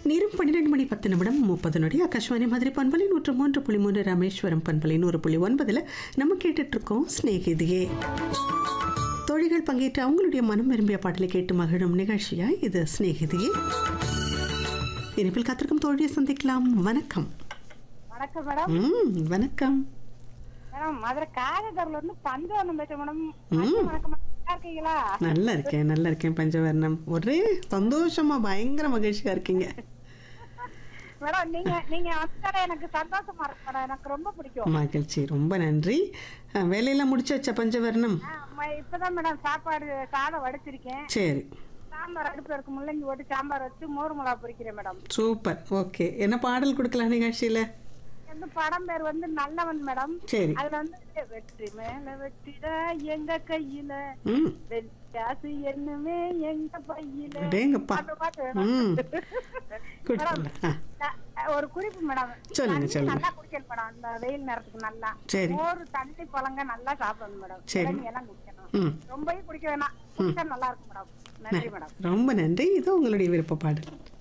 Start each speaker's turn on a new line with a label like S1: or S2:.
S1: நேரம் பன்னிரெண்டு மணி பத்து நிமிடம் முப்பது நொடி ஆகாஷ்வாணி மதுரை பண்பலை நூற்று மூன்று புள்ளி மூன்று ராமேஸ்வரம் பண்பலை நூறு புள்ளி ஒன்பதில் நம்ம கேட்டுட்டு இருக்கோம் ஸ்நேகிதியே தோழிகள் பங்கேற்று அவங்களுடைய மனம் விரும்பிய பாடலை கேட்டு மகிழும் நிகழ்ச்சியா இது ஸ்நேகிதியே இனிப்பில் காத்திருக்கும் தோழியை சந்திக்கலாம் வணக்கம்
S2: வணக்கம் மேடம்
S1: ம் வணக்கம்
S2: மேடம் மதுரை காரதூர்ல இருந்து பஞ்சவர்ணம் பேசுறேன் மேடம் வணக்கம் வணக்கம் மேடம். நல்லா இருக்கீங்களா
S1: நல்லா இருக்கேன் நல்லா இருக்கேன் பஞ்சவர்ணம் ஒரே சந்தோஷமா பயங்கர மகிழ்ச்சியா இருக்கீங்க
S2: மேடம் நீங்க நீங்க வந்தாலே எனக்கு சந்தோஷமா இருக்கு மேடம் எனக்கு ரொம்ப பிடிக்கும்
S1: மகிழ்ச்சி ரொம்ப நன்றி அஹ், வேலையெல்லாம் முடிச்சாச்சா பஞ்சவர்ணம்
S2: ஆ, ம- இப்பதான் மேடம் சாப்பாடு சாதம் வடிச்சிருக்கேன்
S1: சரி
S2: சாம்பார் அடுப்புல இருக்கு முள்ளங்கி போட்டு சாம்பார் வச்சு மோர் மிளகா பொரிக்கிறேன் மேடம்
S1: சூப்பர் ஓகே என்ன பாடல் கொடுக்கலாம் நிகழ்ச்சியில
S2: இந்த படம் பேர் வந்து நல்லவன் மேடம்
S1: சரி
S2: அதுல வந்து வெற்றி மேல வெற்றிட எங்க கையில
S1: ம்
S2: வெற்றியாசு என்னமே எங்க பையில
S1: அடேங்கப்பா
S2: அந்த பாட்டு வேணும்
S1: ம்
S2: மேடம்
S1: கொடுத்துடலாம் ஆ
S2: அஹ் ஒரு குறிப்பு மேடம்
S1: சொல்லுங்க,
S2: தண்ணி
S1: சொல்லுங்க.
S2: நல்லா குடிக்கணும் மேடம் இந்த வெயில் நேரத்துக்கு நல்லா
S1: சரி.
S2: மோர் தண்ணி பழங்க நல்லா சாப்பிடணும் மேடம்
S1: சரி.
S2: இளநீ எல்லாம் குடிக்கணும்
S1: ம்
S2: ரொம்பவும் குடிக்க வேணாம் குடிச்சா நல்லா இருக்கும் மேடம் நன்றி மேடம்
S1: ரொம்ப நன்றி இது உங்களுடைய விருப்ப பாடல்